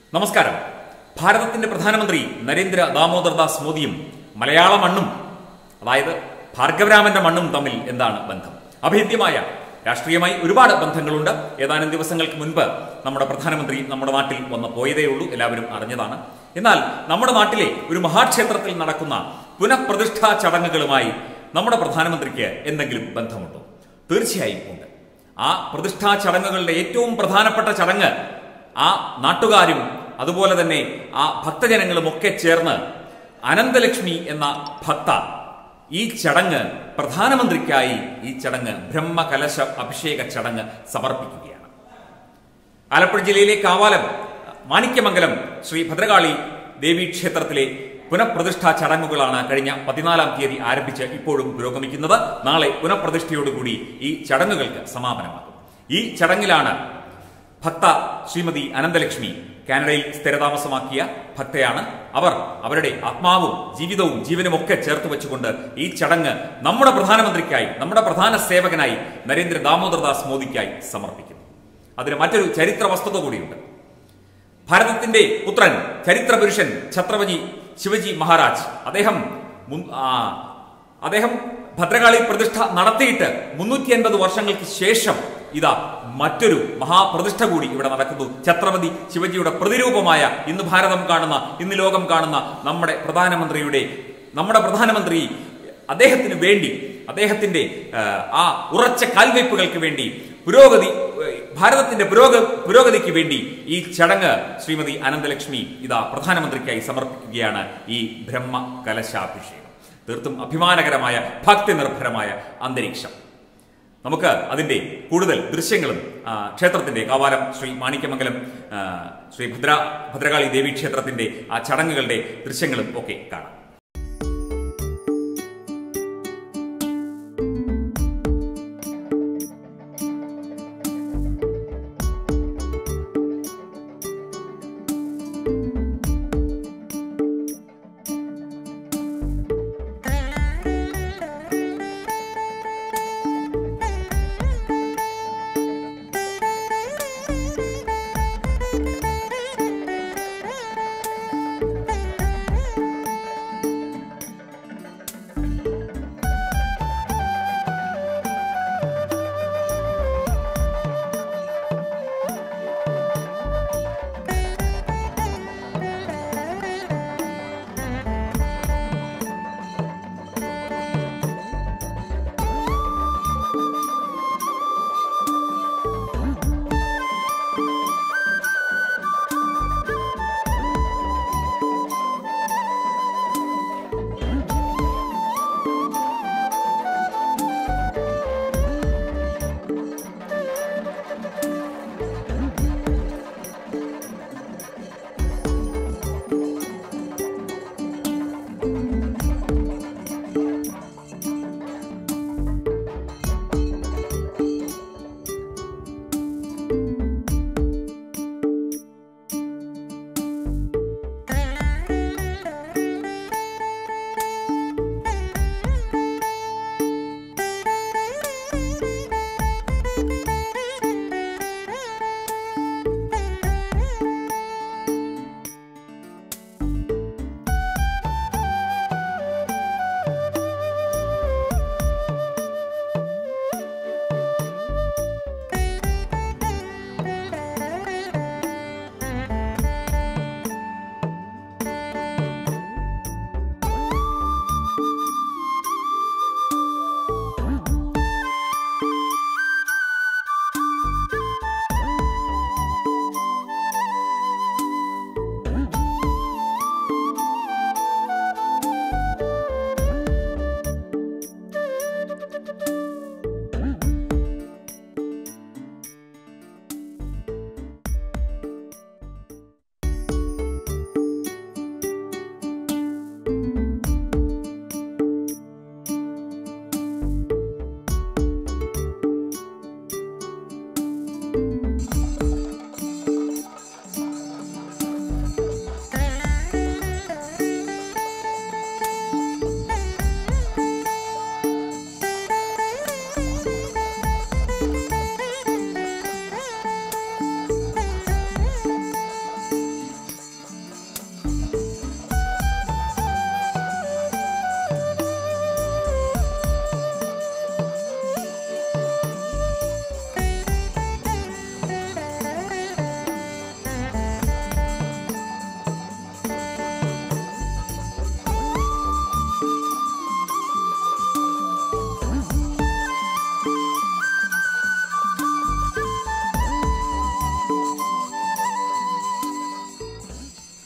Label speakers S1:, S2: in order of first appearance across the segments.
S1: നമസ്കാരം ഭാരതത്തിന്റെ പ്രധാനമന്ത്രി നരേന്ദ്ര ദാമോദർ ദാസ് മോദിയും മലയാള മണ്ണും അതായത് ഭാർഗവരാമന്റെ മണ്ണും തമ്മിൽ എന്താണ് ബന്ധം അഭേദ്യമായ രാഷ്ട്രീയമായി ഒരുപാട് ബന്ധങ്ങളുണ്ട് ഏതാനും ദിവസങ്ങൾക്ക് മുൻപ് നമ്മുടെ പ്രധാനമന്ത്രി നമ്മുടെ നാട്ടിൽ വന്ന് പോയതേ ഉള്ളൂ എല്ലാവരും അറിഞ്ഞതാണ് എന്നാൽ നമ്മുടെ നാട്ടിലെ ഒരു മഹാക്ഷേത്രത്തിൽ നടക്കുന്ന പുനഃപ്രതിഷ്ഠാ ചടങ്ങുകളുമായി നമ്മുടെ പ്രധാനമന്ത്രിക്ക് എന്തെങ്കിലും ബന്ധമുണ്ടോ തീർച്ചയായും ഉണ്ട് ആ പ്രതിഷ്ഠാ ചടങ്ങുകളുടെ ഏറ്റവും പ്രധാനപ്പെട്ട ചടങ്ങ് ആ നാട്ടുകാരും അതുപോലെ തന്നെ ആ ഭക്തജനങ്ങളും ഒക്കെ ചേർന്ന് അനന്തലക്ഷ്മി എന്ന ഭക്ത ഈ ചടങ്ങ് പ്രധാനമന്ത്രിക്കായി ഈ ചടങ്ങ് ബ്രഹ്മകലശ അഭിഷേക ചടങ്ങ് സമർപ്പിക്കുകയാണ് ആലപ്പുഴ ജില്ലയിലെ കാവാലം മാണിക്യമംഗലം ശ്രീ ഭദ്രകാളി ദേവി ക്ഷേത്രത്തിലെ പുനഃപ്രതിഷ്ഠാ ചടങ്ങുകളാണ് കഴിഞ്ഞ പതിനാലാം തീയതി ആരംഭിച്ച് ഇപ്പോഴും പുരോഗമിക്കുന്നത് നാളെ പുനഃപ്രതിഷ്ഠയോടുകൂടി ഈ ചടങ്ങുകൾക്ക് സമാപനമാകും ഈ ചടങ്ങിലാണ് ഭക്ത ശ്രീമതി അനന്തലക്ഷ്മി കാനഡയിൽ സ്ഥിരതാമസമാക്കിയ ഭക്തയാണ് അവർ അവരുടെ ആത്മാവും ജീവിതവും ജീവനും ഒക്കെ ചേർത്ത് വെച്ചുകൊണ്ട് ഈ ചടങ്ങ് നമ്മുടെ പ്രധാനമന്ത്രിക്കായി നമ്മുടെ പ്രധാന സേവകനായി നരേന്ദ്ര ദാമോദർദാസ് മോദിക്കായി സമർപ്പിക്കുന്നു അതിന് മറ്റൊരു ചരിത്ര വസ്തുത കൂടിയുണ്ട് ഭാരതത്തിന്റെ പുത്രൻ ചരിത്ര പുരുഷൻ ഛത്രപതി ശിവജി മഹാരാജ് അദ്ദേഹം മുൻ- ആ, അദ്ദേഹം ഭദ്രകാളി പ്രതിഷ്ഠ നടത്തിയിട്ട് മുന്നൂറ്റി അൻപത് വർഷങ്ങൾക്ക് ശേഷം ഇതാ മറ്റൊരു മഹാപ്രതിഷ്ഠ കൂടി ഇവിടെ നടക്കുന്നു ഛത്രപതി ശിവജിയുടെ പ്രതിരൂപമായ ഇന്ന് ഭാരതം കാണുന്ന ഇന്ന് ലോകം കാണുന്ന നമ്മുടെ പ്രധാനമന്ത്രിയുടെ നമ്മുടെ പ്രധാനമന്ത്രി അദ്ദേഹത്തിന് വേണ്ടി അദ്ദേഹത്തിന്റെ ആ, ആ ഉറച്ച കാൽവയ്പ്പുകൾക്ക് വേണ്ടി പുരോഗതി ഏ, ഭാരതത്തിന്റെ പുരോഗ പുരോഗതിക്ക് വേണ്ടി ഈ ചടങ്ങ് ശ്രീമതി അനന്തലക്ഷ്മി ഇതാ പ്രധാനമന്ത്രിക്കായി സമർപ്പിക്കുകയാണ് ഈ ബ്രഹ്മ കലശാഭിഷേകം തീർത്തും അഭിമാനകരമായ ഭക്തി നിർഭരമായ അന്തരീക്ഷം നമുക്ക് അതിന്റെ കൂടുതൽ ദൃശ്യങ്ങളും ആ, ക്ഷേത്രത്തിന്റെ കാവാലം ശ്രീ മാണിക്യമംഗലം ആ, ശ്രീ ഭദ്ര ഭദ്രകാളി ദേവി ക്ഷേത്രത്തിന്റെ ആ ചടങ്ങുകളുടെ ദൃശ്യങ്ങളും ഒക്കെ കാണാം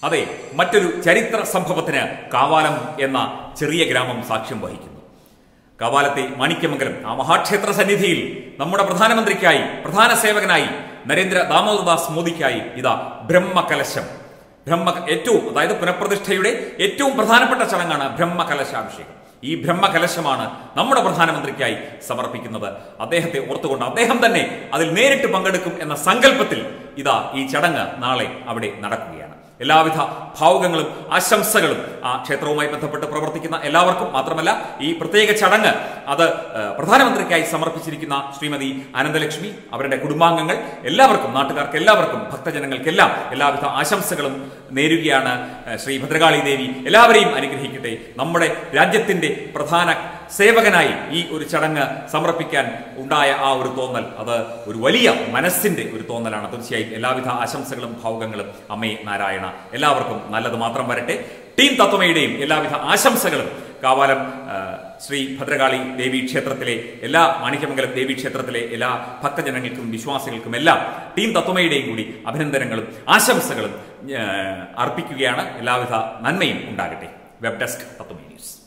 S1: അതെ മറ്റൊരു ചരിത്ര സംഭവത്തിന് കാവാലം എന്ന ചെറിയ ഗ്രാമം സാക്ഷ്യം വഹിക്കുന്നു കവാലത്തെ മാണിക്യമംഗലം ആ മഹാക്ഷേത്ര സന്നിധിയിൽ നമ്മുടെ പ്രധാനമന്ത്രിക്കായി പ്രധാന സേവകനായി നരേന്ദ്ര ദാമോദർദാസ് മോദിക്കായി ഇതാ ബ്രഹ്മകലശം ബ്രഹ്മ ഏറ്റവും അതായത് പുനഃപ്രതിഷ്ഠയുടെ ഏറ്റവും പ്രധാനപ്പെട്ട ചടങ്ങാണ് ബ്രഹ്മകലശാഭിഷേകം ഈ ബ്രഹ്മകലശമാണ് നമ്മുടെ പ്രധാനമന്ത്രിക്കായി സമർപ്പിക്കുന്നത് അദ്ദേഹത്തെ ഓർത്തുകൊണ്ട് അദ്ദേഹം തന്നെ അതിൽ നേരിട്ട് പങ്കെടുക്കും എന്ന സങ്കല്പത്തിൽ ഇതാ ഈ ചടങ്ങ് നാളെ അവിടെ നടക്കുകയാണ് എല്ലാവിധ ഭാവുകങ്ങളും ആശംസകളും ആ ക്ഷേത്രവുമായി ബന്ധപ്പെട്ട് പ്രവർത്തിക്കുന്ന എല്ലാവർക്കും മാത്രമല്ല ഈ പ്രത്യേക ചടങ്ങ് അത് ഏഹ്, പ്രധാനമന്ത്രിക്കായി സമർപ്പിച്ചിരിക്കുന്ന ശ്രീമതി ആനന്ദലക്ഷ്മി അവരുടെ കുടുംബാംഗങ്ങൾ എല്ലാവർക്കും നാട്ടുകാർക്ക് എല്ലാവർക്കും ഭക്തജനങ്ങൾക്കെല്ലാം എല്ലാവിധ ആശംസകളും നേരുകയാണ് ഏഹ്, ശ്രീ ഭദ്രകാളി ദേവി എല്ലാവരെയും അനുഗ്രഹിക്കട്ടെ നമ്മുടെ രാജ്യത്തിന്റെ പ്രധാന സേവകനായി ഈ ഒരു ചടങ്ങ് സമർപ്പിക്കാൻ ഉണ്ടായ ആ ഒരു തോന്നൽ അത് ഒരു വലിയ മനസ്സിന്റെ ഒരു തോന്നലാണ് തീർച്ചയായും എല്ലാവിധ ആശംസകളും ഭാവുകങ്ങളും അമ്മേ നാരായണ എല്ലാവർക്കും നല്ലത് മാത്രം വരട്ടെ ടീം തത്വമയുടെയും എല്ലാവിധ ആശംസകളും കാവാലം ആ, ശ്രീ ഭദ്രകാളി ദേവി ക്ഷേത്രത്തിലെ എല്ലാ മാണിക്യമംഗലം ദേവി ക്ഷേത്രത്തിലെ എല്ലാ ഭക്തജനങ്ങൾക്കും വിശ്വാസികൾക്കും എല്ലാം ടീം തത്വമയുടെയും കൂടി അഭിനന്ദനങ്ങളും ആശംസകളും ആ, അർപ്പിക്കുകയാണ് എല്ലാവിധ നന്മയും ഉണ്ടാകട്ടെ വെബ് ഡെസ്ക് തത്വമേ ന്യൂസ്